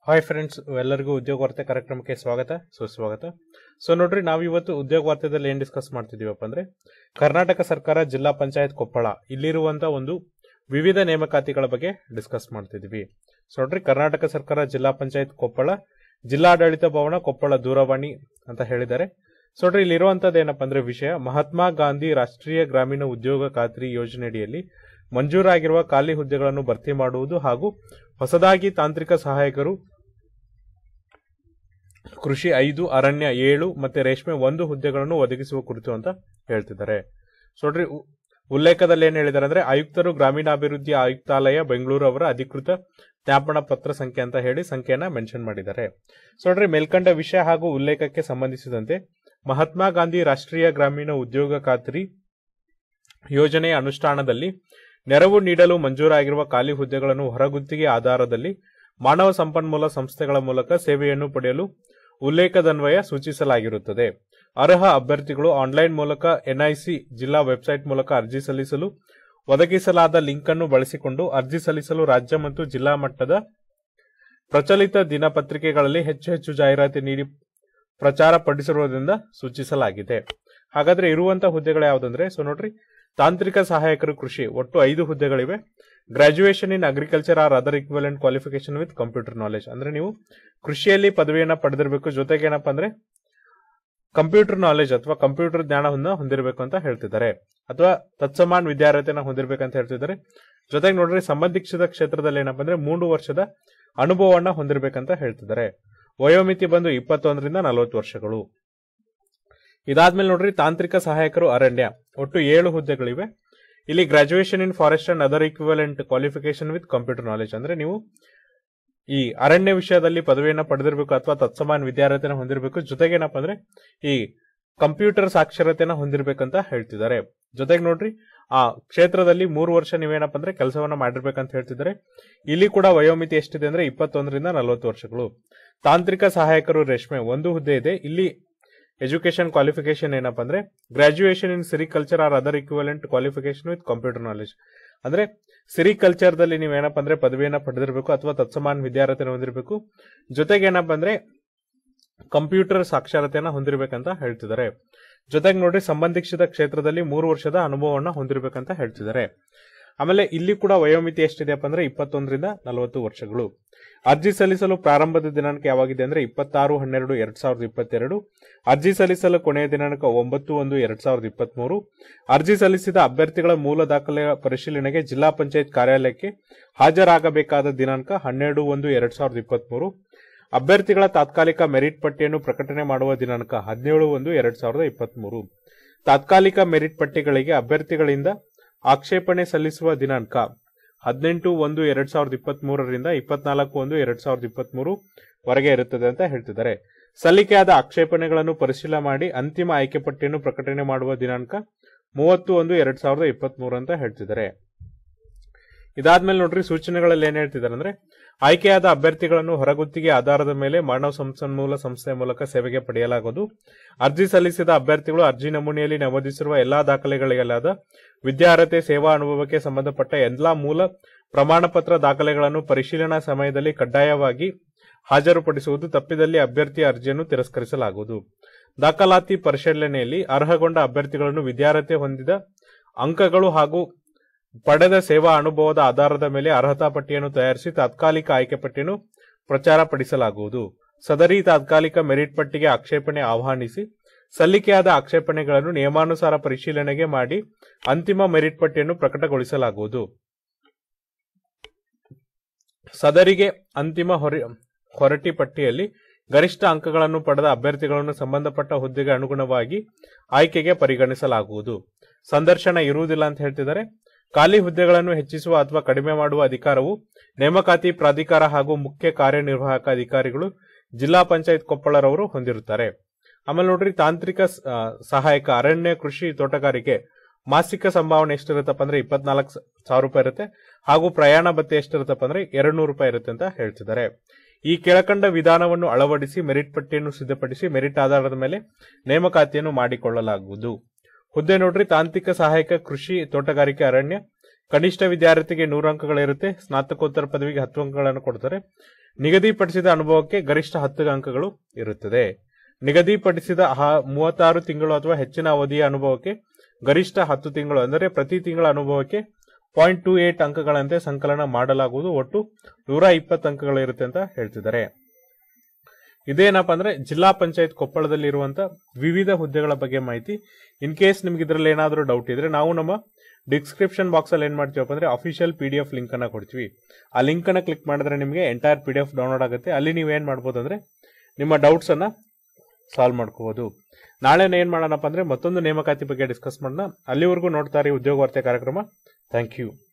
hi friends ಎಲ್ಲರಿಗೂ ಉದ್ಯೋಗ ವಾರ್ತೆ ಕಾರ್ಯಕ್ರಮಕ್ಕೆ ಸ್ವಾಗತ ಸುಸ್ವಾಗತ ಸೊ ನೋಡ್ರಿ ನಾವು ಇವತ್ತು ಉದ್ಯೋಗ ವಾರ್ತೆದಲ್ಲಿ ಏನ್ ಡಿಸ್ಕಸ್ ಮಾಡ್ತಿದೀವಪ್ಪ ಅಂದ್ರೆ ಕರ್ನಾಟಕ ಸರ್ಕಾರ ಜಿಲ್ಲಾ ಪಂಚಾಯತ್ ಕೊಪ್ಪಳ ಇಲ್ಲಿರುವಂತ ಒಂದು ವಿವಿಧ ನೇಮಕಾತಿಗಳ ಬಗ್ಗೆ ಡಿಸ್ಕಸ್ ಮಾಡ್ತಿದೀವಿ ಸೊ ನೋಡ್ರಿ ಕರ್ನಾಟಕ ಸರ್ಕಾರ ಜಿಲ್ಲಾ ಪಂಚಾಯತ್ ಕೊಪ್ಪಳ ಜಿಲ್ಲಾಡಳಿತ ಭವನ ಕೊಪ್ಪಳ ದೂರವಾಣಿ ಅಂತ ಹೇಳಿದ್ದಾರೆ ಸೊ ನೋಡ್ರಿ ಇಲ್ಲಿರುವಂತದ್ದು ಏನಪ್ಪ ಅಂದ್ರೆ ವಿಷಯ ಮಹಾತ್ಮ ಗಾಂಧಿ ರಾಷ್ಟ್ರೀಯ ಗ್ರಾಮೀಣ ಉದ್ಯೋಗ ಖಾತ್ರಿ ಯೋಜನೆಯಡಿಯಲ್ಲಿ ಮಂಜೂರಾಗಿರುವ ಖಾಲಿ ಹುದ್ದೆಗಳನ್ನು ಭರ್ತಿ ಮಾಡುವುದು ಹಾಗೂ ಹೊಸದಾಗಿ ತಾಂತ್ರಿಕ ಸಹಾಯಕರು ಕೃಷಿ ಐದು ಅರಣ್ಯ ಏಳು ಮತ್ತೆ ರೇಷ್ಮೆ ಒಂದು ಹುದ್ದೆಗಳನ್ನು ಒದಗಿಸುವ ಕುರಿತು ಅಂತ ಹೇಳ್ತಿದ್ದಾರೆ ಸೊ ನೋಡ್ರಿ ಉ- ಉಲ್ಲೇಖದಲ್ಲಿ ಏನ್ ಹೇಳಿದ್ದಾರೆ ಅಂದ್ರೆ ಆಯುಕ್ತರು ಗ್ರಾಮೀಣಾಭಿವೃದ್ಧಿ ಆಯುಕ್ತಾಲಯ ಬೆಂಗಳೂರು ಅವರ ಅಧಿಕೃತ ಜ್ಞಾಪನ ಪತ್ರ ಸಂಖ್ಯೆ ಅಂತ ಹೇಳಿ ಸಂಖ್ಯೆಯನ್ನ ಮೆನ್ಷನ್ ಮಾಡಿದ್ದಾರೆ ಸೊ ನೋಡ್ರಿ ಮೇಲ್ಕಂಡ ವಿಷಯ ಹಾಗೂ ಉಲ್ಲೇಖಕ್ಕೆ ಸಂಬಂಧಿಸಿದಂತೆ ಮಹಾತ್ಮ ಗಾಂಧಿ ರಾಷ್ಟ್ರೀಯ ಗ್ರಾಮೀಣ ಉದ್ಯೋಗ ಖಾತ್ರಿ ಯೋಜನೆಯ ಅನುಷ್ಠಾನದಲ್ಲಿ ನೆರವು ನೀಡಲು ಮಂಜೂರಾಗಿರುವ ಖಾಲಿ ಹುದ್ದೆಗಳನ್ನು ಹೊರಗುತ್ತಿಗೆ ಆಧಾರದಲ್ಲಿ ಮಾನವ ಸಂಪನ್ಮೂಲ ಸಂಸ್ಥೆಗಳ ಮೂಲಕ ಸೇವೆಯನ್ನು ಪಡೆಯಲು ಉಲ್ಲೇಖದನ್ವಯ ಸೂಚಿಸಲಾಗಿರುತ್ತದೆ ಅರ್ಹ ಅಭ್ಯರ್ಥಿಗಳು ಆನ್ಲೈನ್ ಮೂಲಕ ಎನ್ಐಸಿ ಜಿಲ್ಲಾ ವೆಬ್ಸೈಟ್ ಮೂಲಕ ಅರ್ಜಿ ಸಲ್ಲಿಸಲು ಒದಗಿಸಲಾದ ಲಿಂಕ್ ಅನ್ನು ಬಳಸಿಕೊಂಡು ಅರ್ಜಿ ಸಲ್ಲಿಸಲು ರಾಜ್ಯ ಮತ್ತು ಜಿಲ್ಲಾ ಮಟ್ಟದ ಪ್ರಚಲಿತ ದಿನಪತ್ರಿಕೆಗಳಲ್ಲಿ ಹೆಚ್ಚು ಹೆಚ್ಚು ಜಾಹೀರಾತು ನೀಡಿ ಪ್ರಚಾರ ಪಡಿಸಿರುವುದರಿಂದ ಸೂಚಿಸಲಾಗಿದೆ ಹಾಗಾದ್ರೆ ಇರುವಂತಹ ಹುದ್ದೆಗಳು ಯಾವುದಂದ್ರೆ ಸೊ ನೋಡ್ರಿ ತಾಂತ್ರಿಕ ಸಹಾಯಕರು ಕೃಷಿ ಒಟ್ಟು ಐದು ಹುದ್ದೆಗಳಿವೆ graduation in agriculture or other equivalent qualification with computer knowledge ಅಂದ್ರೆ ನೀವು ಕೃಷಿಯಲ್ಲಿ ಪದವಿಯನ್ನ ಪಡೆದಿರಬೇಕು ಜೊತೆಗೆ ಏನಪ್ಪಾ ಅಂದ್ರೆ ಕಂಪ್ಯೂಟರ್ ನಾಲೆಜ್ ಅಥವಾ ಕಂಪ್ಯೂಟರ್ ಜ್ಞಾನವನ್ನ ಹೊಂದಿರಬೇಕು ಅಂತ ಹೇಳ್ತಿದ್ದಾರೆ ಅಥವಾ ತತ್ಸಮಾನ್ ವಿದ್ಯಾರ್ಹತೆನ ಹೊಂದಿರಬೇಕಂತ ಹೇಳ್ತಿದ್ದಾರೆ ಜೊತೆಗೆ ನೋಡ್ರಿ ಸಂಬಂಧಿಸಿದ ಕ್ಷೇತ್ರದಲ್ಲಿ ಏನಪ್ಪಾ ಅಂದ್ರೆ ಮೂರು ವರ್ಷದ ಅನುಭವವನ್ನ ಹೊಂದಿರಬೇಕಂತ ಹೇಳ್ತಿದ್ದಾರೆ ವಯೋಮಿತಿ ಬಂದು ಇಪ್ಪತ್ತೊಂದರಿಂದ ನಲವತ್ತು ವರ್ಷಗಳು ಇದಾದ್ಮೇಲೆ ನೋಡ್ರಿ ತಾಂತ್ರಿಕ ಸಹಾಯಕರು ಅರಣ್ಯ ಒಟ್ಟು ಏಳು ಹುದ್ದೆಗಳಿವೆ ಇಲ್ಲಿ graduation in forest and other equivalent qualification with computer knowledge ಅಂದ್ರೆ ನೀವು ಈ ಅರಣ್ಯ ವಿಷಯದಲ್ಲಿ ಪದವಿಯನ್ನ ಪಡೆದಿರಬೇಕು ಅಥವಾ ತತ್ಸಮಾನ ವಿದ್ಯಾರ್ಹತೆನ ಹೊಂದಿರಬೇಕು ಜೊತೆಗೆ ಏನಪ್ಪಾ ಅಂದ್ರೆ ಈ ಕಂಪ್ಯೂಟರ್ ಸಾಕ್ಷರತೆನ ಹೊಂದಿರಬೇಕಂತ ಹೇಳ್ತಿದ್ದಾರೆ ಜೊತೆಗೆ ನೋಡ್ರಿ ಆ ಕ್ಷೇತ್ರದಲ್ಲಿ ಮೂರು ವರ್ಷ ನೀವೇನಪ್ಪ ಅಂದ್ರೆ ಕೆಲಸವನ್ನ ಮಾಡಿರ್ಬೇಕಂತ ಹೇಳ್ತಿದ್ದಾರೆ ಇಲ್ಲಿ ಕೂಡ ವಯೋಮಿತಿ ಎಷ್ಟಿದೆ ಅಂದ್ರೆ ಇಪ್ಪತ್ತೊಂದರಿಂದ ನಲವತ್ತು ವರ್ಷಗಳು ತಾಂತ್ರಿಕ ಸಹಾಯಕರು ರೇಷ್ಮೆ ಒಂದು ಹುದ್ದೆ ಇದೆ ಇಲ್ಲಿ ಎಜುಕೇಶನ್ ಕ್ವಾಲಿಫಿಕೇಶನ್ ಏನಪ್ಪಾ ಅಂದ್ರೆ graduation in sericulture or other equivalent qualification with computer knowledge ಅಂದ್ರೆ ಸಿರಿಕಲ್ಚರ್ ದಲ್ಲಿ ನೀವೇನಪ್ಪ ಅಂದ್ರೆ ಪದವಿಯನ್ನ ಪಡೆದಿರಬೇಕು ಅಥವಾ ತತ್ಸಮಾನ ವಿದ್ಯಾರ್ಹತೆ ಹೊಂದಿರಬೇಕು ಜೊತೆಗೆ ಏನಪ್ಪಾ ಅಂದ್ರೆ ಕಂಪ್ಯೂಟರ್ ಸಾಕ್ಷರತೆಯನ್ನ ಹೊಂದಿರಬೇಕಂತ ಹೇಳ್ತಿದ್ದಾರೆ ಜೊತೆಗೆ ನೋಡ್ರಿ ಸಂಬಂಧಿಸಿದ ಕ್ಷೇತ್ರದಲ್ಲಿ ಮೂರು ವರ್ಷದ ಅನುಭವವನ್ನ ಹೊಂದಿರಬೇಕಂತ ಹೇಳ್ತಿದ್ದಾರೆ ಆಮೇಲೆ ಇಲ್ಲಿ ಕೂಡ ವಯೋಮಿತಿ ಎಷ್ಟಿದೆಯಪ್ಪ ಅಂದ್ರೆ ಇಪ್ಪತ್ತೊಂದರಿಂದ ನಲವತ್ತು ವರ್ಷಗಳು ಅರ್ಜಿ ಸಲ್ಲಿಸಲು ಪ್ರಾರಂಭದ ದಿನಾಂಕ ಯಾವಾಗಿದೆ ಅಂದ್ರೆ ಇಪ್ಪತ್ತಾರು ಹನ್ನೆರಡು ಎರಡ್ ಸಾವಿರದ ಇಪ್ಪತ್ತೆರಡು ಅರ್ಜಿ ಸಲ್ಲಿಸಲು ಕೊನೆಯ ದಿನಾಂಕ ಒಂಬತ್ತು ಒಂದು ಎರಡ್ ಸಾವಿರದ ಇಪ್ಪತ್ಮೂರು ಅರ್ಜಿ ಸಲ್ಲಿಸಿದ ಅಭ್ಯರ್ಥಿಗಳ ಮೂಲ ದಾಖಲೆಯ ಪರಿಶೀಲನೆಗೆ ಜಿಲ್ಲಾ ಪಂಚಾಯತ್ ಕಾರ್ಯಾಲಯಕ್ಕೆ ಹಾಜರಾಗಬೇಕಾದ ದಿನಾಂಕ ಹನ್ನೆರಡು ಒಂದು ಎರಡ್ ಸಾವಿರದ ಇಪ್ಪತ್ಮೂರು ಅಭ್ಯರ್ಥಿಗಳ ತಾತ್ಕಾಲಿಕ ಮೆರಿಟ್ ಪಟ್ಟಿಯನ್ನು ಪ್ರಕಟಣೆ ಮಾಡುವ ದಿನಾಂಕ ಹದಿನೇಳು ಒಂದು ಎರಡ್ ಸಾವಿರದ ಇಪ್ಪತ್ಮೂರು ತಾತ್ಕಾಲಿಕ ಮೆರಿಟ್ ಪಟ್ಟಿಗಳಿಗೆ ಅಭ್ಯರ್ಥಿಗಳಿಂದ ಆಕ್ಷೇಪಣೆ ಸಲ್ಲಿಸುವ ದಿನಾಂಕ ಹದಿನೆಂಟು ಒಂದು ಎರಡ್ ಸಾವಿರದ ಇಪ್ಪತ್ತ್ ಮೂರರಿಂದ ಇಪ್ಪತ್ನಾಲ್ಕು ಒಂದು ಎರಡ್ ಸಾವಿರದ ಇಪ್ಪತ್ಮೂರು ವರೆಗೆ ಇರುತ್ತದೆ ಅಂತ ಹೇಳ್ತಿದ್ದಾರೆ ಸಲ್ಲಿಕೆಯಾದ ಆಕ್ಷೇಪಣೆಗಳನ್ನು ಪರಿಶೀಲನೆ ಮಾಡಿ ಅಂತಿಮ ಆಯ್ಕೆ ಪಟ್ಟಿಯನ್ನು ಪ್ರಕಟಣೆ ಮಾಡುವ ದಿನಾಂಕ ಮೂವತ್ತು ಒಂದು ಎರಡ್ ಸಾವಿರದ ಇಪ್ಪತ್ಮೂರು ಅಂತ ಹೇಳ್ತಿದ್ದಾರೆ ಇದಾದ್ಮೇಲೆ ನೋಡ್ರಿ ಸೂಚನೆಗಳಲ್ಲಿ ಏನ್ ಹೇಳ್ತಿದ್ದಾರೆ ಅಂದ್ರೆ ಆಯ್ಕೆಯಾದ ಅಭ್ಯರ್ಥಿಗಳನ್ನು ಹೊರಗುತ್ತಿಗೆ ಆಧಾರದ ಮೇಲೆ ಮಾನವ ಸಂಪನ್ಮೂಲ ಸಂಸ್ಥೆಯ ಮೂಲಕ ಸೇವೆಗೆ ಪಡೆಯಲಾಗುವುದು ಅರ್ಜಿ ಸಲ್ಲಿಸಿದ ಅಭ್ಯರ್ಥಿಗಳು ಅರ್ಜಿ ನಮೂನೆಯಲ್ಲಿ ನಮೂದಿಸಿರುವ ಎಲ್ಲಾ ದಾಖಲೆಗಳಿಗಲಾದ ವಿದ್ಯಾರ್ಹತೆ ಸೇವಾ ಅನುಭವಕ್ಕೆ ಸಂಬಂಧಪಟ್ಟ ಎಲ್ಲಾ ಮೂಲ ಪ್ರಮಾಣ ಪತ್ರ ದಾಖಲೆಗಳನ್ನು ಪರಿಶೀಲನಾ ಸಮಯದಲ್ಲಿ ಕಡ್ಡಾಯವಾಗಿ ಹಾಜರುಪಡಿಸುವುದು ತಪ್ಪಿದಲ್ಲಿ ಅಭ್ಯರ್ಥಿಯ ಅರ್ಜಿಯನ್ನು ತಿರಸ್ಕರಿಸಲಾಗುವುದು ದಾಖಲಾತಿ ಪರಿಶೀಲನೆಯಲ್ಲಿ ಅರ್ಹಗೊಂಡ ಅಭ್ಯರ್ಥಿಗಳನ್ನು ವಿದ್ಯಾರ್ಹತೆ ಹೊಂದಿದ ಅಂಕಗಳು ಹಾಗೂ ಪಡೆದ ಸೇವಾ ಅನುಭವದ ಆಧಾರದ ಮೇಲೆ ಅರ್ಹತಾ ಪಟ್ಟಿಯನ್ನು ತಯಾರಿಸಿ ತಾತ್ಕಾಲಿಕ ಆಯ್ಕೆ ಪಟ್ಟಿಯನ್ನು ಪ್ರಚಾರ ಪಡಿಸಲಾಗುವುದು ಸದರಿ ತಾತ್ಕಾಲಿಕ ಮೆರಿಟ್ ಪಟ್ಟಿಗೆ ಆಕ್ಷೇಪಣೆ ಆಹ್ವಾನಿಸಿ ಸಲ್ಲಿಕೆಯಾದ ಆಕ್ಷೇಪಣೆಗಳನ್ನು ನಿಯಮಾನುಸಾರ ಪರಿಶೀಲನೆಗೆ ಮಾಡಿ ಅಂತಿಮ ಮೆರಿಟ್ ಪಟ್ಟಿಯನ್ನು ಪ್ರಕಟಗೊಳಿಸಲಾಗುವುದು ಸದರಿಗೆ ಅಂತಿಮ ಹೊರ ಹೊರಟಿ ಪಟ್ಟಿಯಲ್ಲಿ ಗರಿಷ್ಠ ಅಂಕಗಳನ್ನು ಪಡೆದ ಅಭ್ಯರ್ಥಿಗಳನ್ನು ಸಂಬಂಧಪಟ್ಟ ಹುದ್ದೆಗೆ ಅನುಗುಣವಾಗಿ ಆಯ್ಕೆಗೆ ಪರಿಗಣಿಸಲಾಗುವುದು ಸಂದರ್ಶನ ಇರುವುದಿಲ್ಲ ಅಂತ ಹೇಳ್ತಿದ್ದಾರೆ ಖಾಲಿ ಹುದ್ದೆಗಳನ್ನು ಹೆಚ್ಚಿಸುವ ಅಥವಾ ಕಡಿಮೆ ಮಾಡುವ ಅಧಿಕಾರವು ನೇಮಕಾತಿ ಪ್ರಾಧಿಕಾರ ಹಾಗೂ ಮುಖ್ಯ ಕಾರ್ಯನಿರ್ವಾಹಕ ಅಧಿಕಾರಿಗಳು ಜಿಲ್ಲಾ ಪಂಚಾಯತ್ ಕೊಪ್ಪಳರವರು ಹೊಂದಿರುತ್ತಾರೆ ಆಮೇಲೆ ನೋಡ್ರಿ ತಾಂತ್ರಿಕ ಸ- ಆ, ಸಹಾಯಕ ಅರಣ್ಯ ಕೃಷಿ ತೋಟಗಾರಿಕೆ ಮಾಸಿಕ ಸಂಭಾವನೆ ಎಷ್ಟಿರುತ್ತಪ್ಪ ಅಂದ್ರೆ ಇಪ್ಪತ್ನಾಲ್ಕು ಸಾವಿರ ರೂಪಾಯಿ ಇರುತ್ತೆ ಹಾಗೂ ಪ್ರಯಾಣ ಭತ್ಯೆ ಎಷ್ಟಿರುತ್ತಪ್ಪ ಅಂದ್ರೆ ಎರಡು ನೂರು ರೂಪಾಯಿ ಇರುತ್ತೆ ಅಂತ ಹೇಳ್ತಿದ್ದಾರೆ ಈ ಕೆಳಕಂಡ ವಿಧಾನವನ್ನು ಅಳವಡಿಸಿ ಮೆರಿಟ್ ಪಟ್ಟಿಯನ್ನು ಸಿದ್ಧಪಡಿಸಿ ಮೆರಿಟ್ ಆಧಾರದ ಮೇಲೆ ನೇಮಕಾತಿಯನ್ನು ಮಾಡಿಕೊಳ್ಳಲಾಗುವುದು ಹುದ್ದೆ ನೋಡ್ರಿ ತಾಂತ್ರಿಕ ಸಹಾಯಕ ಕೃಷಿ ತೋಟಗಾರಿಕೆ ಅರಣ್ಯ ಕನಿಷ್ಠ ವಿದ್ಯಾರ್ಥಿಗೆ ನೂರು ಅಂಕಗಳಿರುತ್ತೆ ಸ್ನಾತಕೋತ್ತರ ಪದವಿಗೆ ಹತ್ತು ಅಂಕಗಳನ್ನು ಕೊಡ್ತಾರೆ ನಿಗದಿಪಡಿಸಿದ ಅನುಭವಕ್ಕೆ ಗರಿಷ್ಠ ಹತ್ತು ಅಂಕಗಳು ಇರುತ್ತದೆ ನಿಗದಿಪಡಿಸಿದ ಹ- ಮೂವತ್ತಾರು ತಿಂಗಳು ಅಥವಾ ಹೆಚ್ಚಿನ ಅವಧಿಯ ಅನುಭವಕ್ಕೆ ಗರಿಷ್ಠ ಹತ್ತು ತಿಂಗಳು ಅಂದರೆ ಪ್ರತಿ ತಿಂಗಳ ಅನುಭವಕ್ಕೆ ಪಾಯಿಂಟ್ ಟೂ ಏಟ್ ಅಂಕಗಳಂತೆ ಸಂಕಲನ ಮಾಡಲಾಗುವುದು ಒಟ್ಟು ನೂರ ಇಪ್ಪತ್ತು ಅಂಕಗಳು ಇರುತ್ತೆ ಅಂತ ಹೇಳ್ತಿದ್ದಾರೆ ಇದೇನಪ್ಪ ಅಂದ್ರೆ ಜಿಲ್ಲಾ ಪಂಚಾಯತ್ ಕೊಪ್ಪಳದಲ್ಲಿ ಇರುವಂತ ವಿವಿಧ ಹುದ್ದೆಗಳ ಬಗ್ಗೆ ಮಾಹಿತಿ ಇನ್ ಕೇಸ್ ನಿಮ್ಗೆ ಇದರಲ್ಲಿ ಏನಾದರೂ ಡೌಟ್ ಇದ್ರೆ ನಾವು ನಮ್ಮ ಡಿಸ್ಕ್ರಿಪ್ಷನ್ ಬಾಕ್ಸ್ ಅಲ್ಲಿ ಏನ್ ಮಾಡ್ತೀವಪ್ಪ ಅಂದ್ರೆ official P D F link ಅನ್ನ ಕೊಡ್ತೀವಿ ಆ ಲಿಂಕ್ ಅನ್ನ ಕ್ಲಿಕ್ ಮಾಡಿದ್ರೆ ನಿಮಗೆ entire P D F download ಆಗುತ್ತೆ ಅಲ್ಲಿ ನೀವು ಏನ್ ಮಾಡ್ಬೋದು ಅಂದ್ರೆ ನಿಮ್ಮ ಡೌಟ್ಸ್ ಅನ್ನ ಸಾಲ್ವ್ ಮಾಡ್ಕೋಬಹುದು ನಾಳೆ ಏನ್ ಮಾಡೋಣಪ್ಪ ಅಂದ್ರೆ ಮತ್ತೊಂದು ನೇಮಕಾತಿ ಬಗ್ಗೆ ಡಿಸ್ಕಸ್ ಮಾಡೋಣ ಅಲ್ಲಿವರೆಗೂ ನೋಡ್ತಾರೆ ಉದ್ಯೋಗ ವಾರ್ತೆ ಕಾರ್ಯಕ್ರಮ ಥ್ಯಾಂಕ್ ಯು